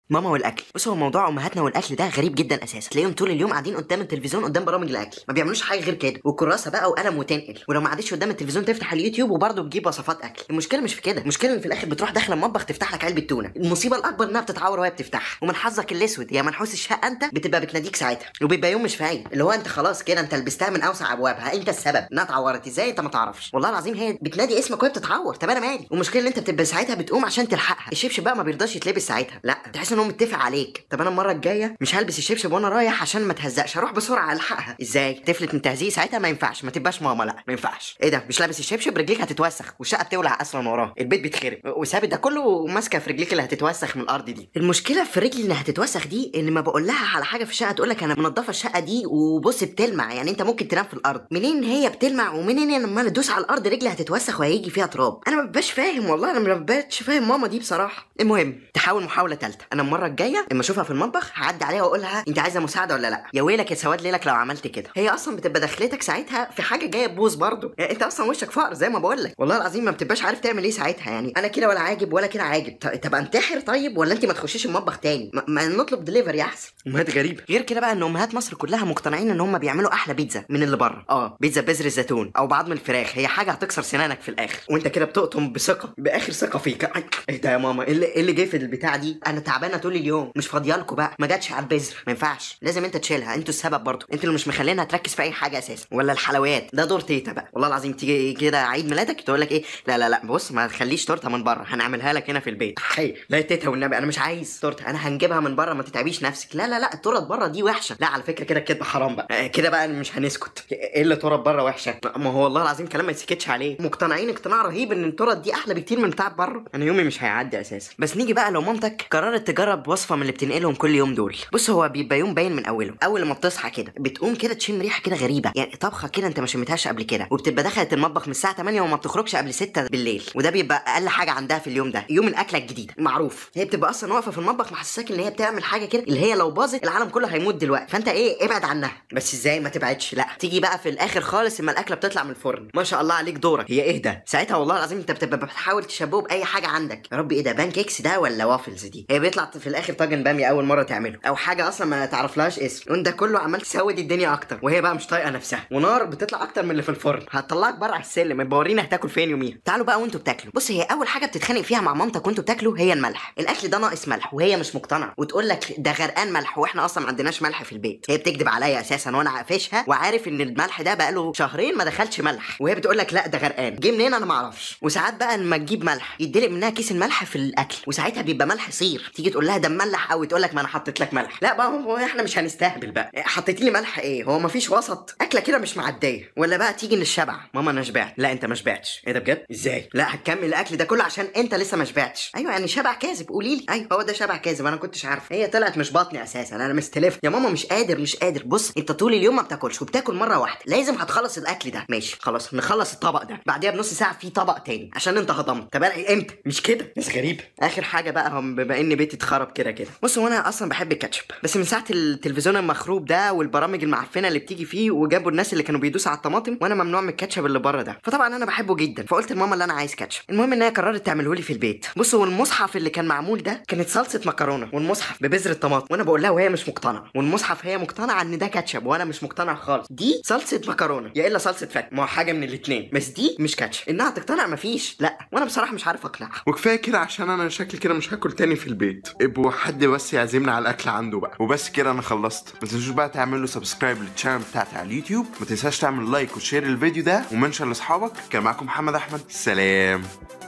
ماما والاكل بص هو موضوع امهاتنا والاكل ده غريب جدا اساسا تلاقيهم طول اليوم قاعدين قدام التلفزيون قدام برامج الاكل ما بيعملوش حاجه غير كده وكراسه بقى وقلم وتنقل ولو ما قعدتش قدام التلفزيون تفتح اليوتيوب وبرضه تجيب وصفات اكل المشكله مش في كده المشكله ان في الاخر بتروح داخله المطبخ تفتح لك علبه تونه المصيبه الاكبر انها بتتعور وهي بتفتحها ومن حظك الاسود يا منحوس الشقه انت بتبقى بتناديك ساعتها وبيبقى يوم مش فايق اللي هو انت خلاص كده انت لبستها من اوسع ابوابها انت السبب انها اتعورت ازاي انت ما تعرفش والله العظيم هي بتنادي اسمك وهي بتتعور طب انا مالي والمشكله ان انت بتبقى ساعتها بتقوم عشان تلحقها الشبشب بقى ما بيرضاش يتلبس ساعتها لا تحس ان هو متفق عليك طب انا المره الجايه مش هلبس الشبشب وانا رايح عشان ما تهزقش هروح بسرعه الحقها ازاي تفلت من تهزيق ساعتها ما ينفعش ما تبقاش ماما لا ما ينفعش ايه ده مش لابس الشبشب رجليك هتتوسخ والشقه بتولع اصلا وراه البيت بيتخرب وسابت ده كله ماسكه في رجليك اللي هتتوسخ من الارض دي المشكله في رجلي اللي هتتوسخ دي ان ما بقول لها على حاجه في الشقه تقول لك انا منضفه الشقه دي وبص بتلمع يعني انت ممكن تنام في الارض منين هي بتلمع ومنين انا لما ادوس على الارض رجلي هتتوسخ وهيجي فيها تراب انا ما ببقاش فاهم والله انا ما ببقاش فاهم ماما دي بصراحه المهم تحاول محاوله ثالثه انا المره الجايه لما اشوفها في المطبخ هعدي عليها واقول لها انت عايزه مساعده ولا لا يا ويلك يا سواد ليلك لو عملت كده هي اصلا بتبقى دخلتك ساعتها في حاجه جايه تبوظ برضه يعني انت اصلا وشك فقر زي ما بقول لك والله العظيم ما بتبقاش عارف تعمل ايه ساعتها يعني انا كده ولا عاجب ولا كده عاجب ط- طب انتحر طيب ولا انت ما تخشيش المطبخ تاني ما, ما نطلب دليفري احسن امهات غريبه غير كده بقى ان امهات مصر كلها مقتنعين ان هم بيعملوا احلى بيتزا من اللي بره اه بيتزا بذر الزيتون او بعضم الفراخ هي حاجه هتكسر سنانك في الاخر وانت كده بتقطم بثقه باخر ثقه فيك أي، ايه ده يا ماما ايه اللي, إيه اللي جه في البتاع دي انا تعبانه طول اليوم مش فاضيه لكم بقى ما جاتش على البذر ما ينفعش لازم انت تشيلها انتوا السبب برضه انتوا اللي مش مخلينها تركز في اي حاجه اساسا ولا الحلويات ده دور تيتا بقى والله العظيم تيجي كده عيد ميلادك تقول لك ايه لا لا لا بص ما تخليش تورته من بره هنعملها لك هنا في البيت حي لا يا تيتا والنبي انا مش عايز تورته انا هنجيبها من بره ما تتعبيش نفسك لا لا لا التورت بره دي وحشه لا على فكره كده الكدب حرام بقى آه، كده بقى مش هنسكت ايه اللي تورت بره وحشه ما هو والله العظيم كلام ما يتسكتش عليه مقتنعين اقتناع رهيب ان التورت دي احلى بكتير من بتاعت بره انا يومي مش هيعدي اساسا بس نيجي بقى لو مامتك قررت تجرب وصفه من اللي بتنقلهم كل يوم دول بص هو بيبقى يوم باين من اوله اول ما بتصحى كده بتقوم كده تشم ريحه كده غريبه يعني طبخه كده انت ما شمتهاش قبل كده وبتبقى دخلت المطبخ من الساعه 8 وما بتخرجش قبل 6 بالليل وده بيبقى اقل حاجه عندها في اليوم ده يوم الاكله الجديده معروف هي بتبقى اصلا واقفه في المطبخ محسساك ان هي بتعمل حاجه كده اللي هي لو باظت العالم كله هيموت دلوقتي فانت ايه ابعد عنها بس ازاي ما تبعدش لا تيجي بقى في الاخر خالص اما الاكله بتطلع من الفرن ما شاء الله عليك دورك هي ايه ده ساعتها والله العظيم انت بتبقى بتحاول تشبهه باي حاجه عندك يا رب ايه ده بان كيكس ده ولا وافلز دي هي بيطلع في الاخر طاجن باميه اول مره تعمله او حاجه اصلا ما تعرفلهاش اسم وانت كله عمال تسود الدنيا اكتر وهي بقى مش طايقه نفسها ونار بتطلع اكتر من اللي في الفرن هتطلعك بره على السلم يبقى ورينا هتاكل فين يوميها تعالوا بقى وانتوا بتاكلوا بص هي اول حاجه بتتخانق فيها مع مامتك وانتوا بتاكلوا هي الملح الاكل ده ناقص ملح وهي مش مقتنعه وتقول لك ده غرقان ملح واحنا اصلا ما عندناش ملح في البيت هي بتكذب عليا اساسا وانا عافشها وعارف ان الملح ده بقاله شهرين ما دخلش ملح وهي بتقول لك لا ده غرقان جه منين انا ما اعرفش وساعات بقى لما تجيب ملح يتدلق منها كيس الملح في الاكل وساعتها بيبقى ملح صير تيجي تقول لها ده مملح قوي تقول لك ما انا حطيت لك ملح لا بقى هو احنا مش هنستهبل بقى حطيتي لي ملح ايه هو مفيش وسط اكله كده مش معديه ولا بقى تيجي من الشبع ماما انا شبعت لا انت ما شبعتش ايه ده بجد ازاي لا هتكمل الاكل ده كله عشان انت لسه ما شبعتش ايوه يعني شبع كاذب قولي لي ايوه هو ده شبع كاذب انا كنتش عارف هي طلعت مش بطني اساسا انا مستلف يا ماما مش قادر مش قادر بص انت طول اليوم ما بتاكلش وبتاكل مره واحده لازم هتخلص الاكل ده ماشي خلاص نخلص الطبق ده بعديها بنص ساعه في طبق تاني عشان انت هضمت طب انا امتى مش كده ناس غريبه اخر حاجه بقى هم بما ان بيتي اتخرب كده كده بص هو انا اصلا بحب الكاتشب بس من ساعه التلفزيون المخروب ده والبرامج المعفنه اللي بتيجي فيه وجابوا الناس اللي كانوا بيدوسوا على الطماطم وانا ممنوع من الكاتشب اللي بره ده فطبعا انا بحبه جدا فقلت لماما اللي انا عايز كاتشب المهم ان هي قررت تعمله لي في البيت بص هو المصحف اللي كان معمول ده كانت صلصه مكرونه والمصحف ببذر الطماطم وانا بقول لها وهي مش مقتنعه والمصحف هي مقتنعه ان ده كاتشب وانا مش مقتنع خالص دي صلصه مكرونه يا الا صلصه فاكهه ما هو حاجه من الاثنين بس دي مش كاتشب انها تقتنع مفيش لا وانا بصراحه مش عارف اقنعها وكفايه كده عشان انا شكلي كده مش هاكل تاني في البيت ابقوا حد بس يعزمنا على الاكل عنده بقى وبس كده انا خلصت ما تنسوش بقى تعملوا سبسكرايب للشانل بتاعتي على اليوتيوب ما تنساش تعمل لايك وشير الفيديو ده ومنشن لاصحابك كان معاكم محمد احمد سلام